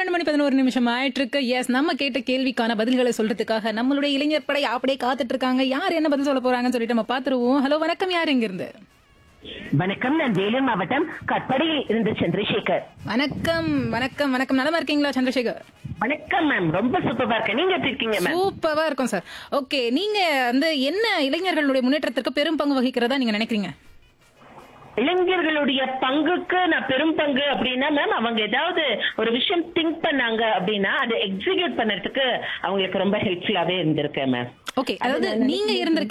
பன்னெண்டு மணி பதினோரு நிமிஷம் ஆயிட்டு இருக்கு எஸ் நம்ம கேட்ட கேள்விக்கான பதில்களை சொல்றதுக்காக நம்மளுடைய இளைஞர் படை அப்படியே காத்துட்டு இருக்காங்க யார் என்ன பதில் சொல்ல போறாங்கன்னு சொல்லிட்டு நம்ம பாத்துருவோம் ஹலோ வணக்கம் யார் இங்க இருந்து வணக்கம் நான் வேலூர் மாவட்டம் கட்படியில் இருந்து சந்திரசேகர் வணக்கம் வணக்கம் வணக்கம் நலமா இருக்கீங்களா சந்திரசேகர் வணக்கம் மேம் ரொம்ப சூப்பரா இருக்கேன் நீங்க எப்படி இருக்கீங்க மேம் சூப்பரா இருக்கும் சார் ஓகே நீங்க வந்து என்ன இளைஞர்களுடைய முன்னேற்றத்திற்கு பெரும் பங்கு வகிக்கிறதா நீங்க நினைக்கிறீங்க இளைஞர்களுடைய பங்குக்கு நான் பெரும் பங்கு அப்படின்னா மேம் அவங்க ஏதாவது ஒரு விஷயம் திங்க் பண்ணாங்க அப்படின்னா அதை எக்ஸிக்யூட் பண்ணறதுக்கு அவங்களுக்கு ரொம்ப ஹெல்ப்ஃபுல்லாவே இருந்திருக்கேன் மேம் ஓகே அதாவது நீங்க இருந்திருக்கீங்க